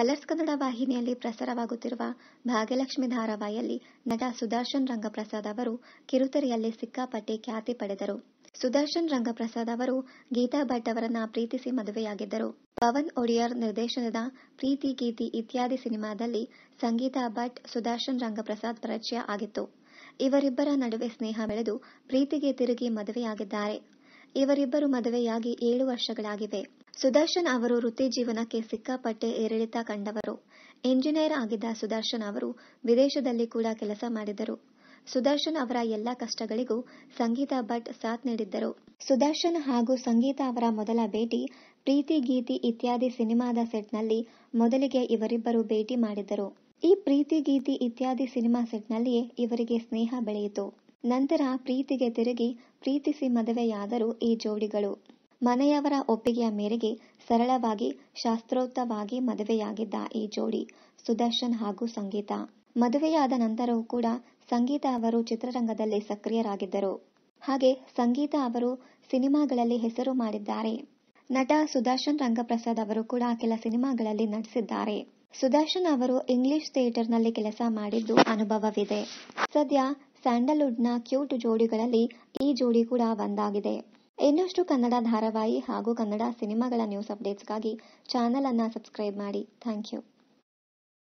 colours Kannada ವಾಹಿನಿಯಲ್ಲಿ ಪ್ರಸಾರವಾಗುತ್ತಿರುವ ಭಾಗ್ಯಲಕ್ಷ್ಮಿ ಧಾರಾವಾಹಿಯಲ್ಲಿ ನಟ ಸುದರ್ಶನ್ ರಂಗಪ್ರಸಾದ್ ಅವರು ಕಿರುತೆರೆಯಲ್ಲಿ ಸಿಕ್ಕಾಪಟ್ಟೆ ಖ್ಯಾತಿ ಪಡೆದರು ಸುದರ್ಶನ್ ರಂಗಪ್ರಸಾದ್ ಅವರು ಗೀತಾ ಭಟ್ ಅವರನ್ನ ಪ್ರೀತಿಸಿ ಮದುವೆಯಾಗಿದ್ದರು ಪವನ್ ಒಡಿಯರ್ ನಿರ್ದೇಶನದ ಪ್ರೀತಿ ಗೀತಿ ಇತ್ಯಾದಿ ಸಿನಿಮಾದಲ್ಲಿ ಸಂಗೀತಾ ಭಟ್ ಸುದರ್ಶನ್ ರಂಗಪ್ರಸಾದ್ ಪರಿಚಯ ಆಗಿತ್ತು ಇವರಿಬ್ಬರ ನಡುವೆ ಸ್ನೇಹ ಬೆಳೆದು ಪ್ರೀತಿಗೆ ತಿರುಗಿ ಮದುವೆಯಾಗಿದ್ದಾರೆ ಇವರಿಬ್ಬರು ಮದುವೆಯಾಗಿ ಏಳು ವರ್ಷಗಳಾಗಿವೆ ಸುದರ್ಶನ್ ಅವರು ವೃತ್ತಿ ಜೀವನಕ್ಕೆ ಸಿಕ್ಕಾಪಟ್ಟೆ ಏರಿಳಿತ ಕಂಡವರು ಇಂಜಿನಿಯರ್ ಆಗಿದ್ದ ಸುದರ್ಶನ್ ಅವರು ವಿದೇಶದಲ್ಲಿ ಕೂಡ ಕೆಲಸ ಮಾಡಿದರು ಸುದರ್ಶನ್ ಅವರ ಎಲ್ಲ ಕಷ್ಟಗಳಿಗೂ ಸಂಗೀತಾ ಭಟ್ ಸಾಥ್ ನೀಡಿದ್ದರು ಸುದರ್ಶನ್ ಹಾಗೂ ಸಂಗೀತಾ ಅವರ ಮೊದಲ ಭೇಟಿ ಪ್ರೀತಿ ಗೀತಿ ಇತ್ಯಾದಿ ಸಿನಿಮಾದ ಸೆಟ್ನಲ್ಲಿ ಮೊದಲಿಗೆ ಇವರಿಬ್ಬರು ಭೇಟಿ ಮಾಡಿದ್ದರು ಈ ಪ್ರೀತಿ ಗೀತಿ ಇತ್ಯಾದಿ ಸಿನಿಮಾ ಸೆಟ್ನಲ್ಲಿಯೇ ಇವರಿಗೆ ಸ್ನೇಹ ಬೆಳೆಯಿತು ನಂತರ ಪ್ರೀತಿಗೆ ತಿರುಗಿ ಪ್ರೀತಿಸಿ ಮದುವೆಯಾದರು ಈ ಜೋಡಿಗಳು ಮನೆಯವರ ಒಪ್ಪಿಗೆಯ ಮೇರೆಗೆ ಸರಳವಾಗಿ ಶಾಸ್ತ್ರೋಕ್ತವಾಗಿ ಮದುವೆಯಾಗಿದ್ದ ಈ ಜೋಡಿ ಸುದರ್ಶನ್ ಹಾಗೂ ಸಂಗೀತಾ ಮದುವೆಯಾದ ನಂತರವೂ ಕೂಡ ಸಂಗೀತಾ ಅವರು ಚಿತ್ರರಂಗದಲ್ಲಿ ಸಕ್ರಿಯರಾಗಿದ್ದರು ಹಾಗೆ ಸಂಗೀತಾ ಅವರು ಸಿನಿಮಾಗಳಲ್ಲಿ ಹೆಸರು ಮಾಡಿದ್ದಾರೆ ನಟ ಸುದರ್ಶನ್ ರಂಗಪ್ರಸಾದ್ ಅವರು ಕೂಡ ಕೆಲ ಸಿನಿಮಾಗಳಲ್ಲಿ ನಟಿಸಿದ್ದಾರೆ ಸುದರ್ಶನ್ ಅವರು ಇಂಗ್ಲಿಷ್ ಥಿಯೇಟರ್ನಲ್ಲಿ ಕೆಲಸ ಮಾಡಿದ್ದು ಅನುಭವವಿದೆ ಸದ್ಯ ಸ್ಯಾಂಡಲ್ವುಡ್ನ ಕ್ಯೂಟ್ ಜೋಡಿಗಳಲ್ಲಿ ಈ ಜೋಡಿ ಕೂಡ ಒಂದಾಗಿದೆ ಇನ್ನಷ್ಟು ಕನ್ನಡ ಧಾರಾವಾಹಿ ಹಾಗೂ ಕನ್ನಡ ಸಿನಿಮಾಗಳ ನ್ಯೂಸ್ ಅಪ್ಡೇಟ್ಸ್ಗಾಗಿ ಚಾನೆಲ್ ಅನ್ನ ಸಬ್ಸ್ಕ್ರೈಬ್ ಮಾಡಿ ಥ್ಯಾಂಕ್ ಯು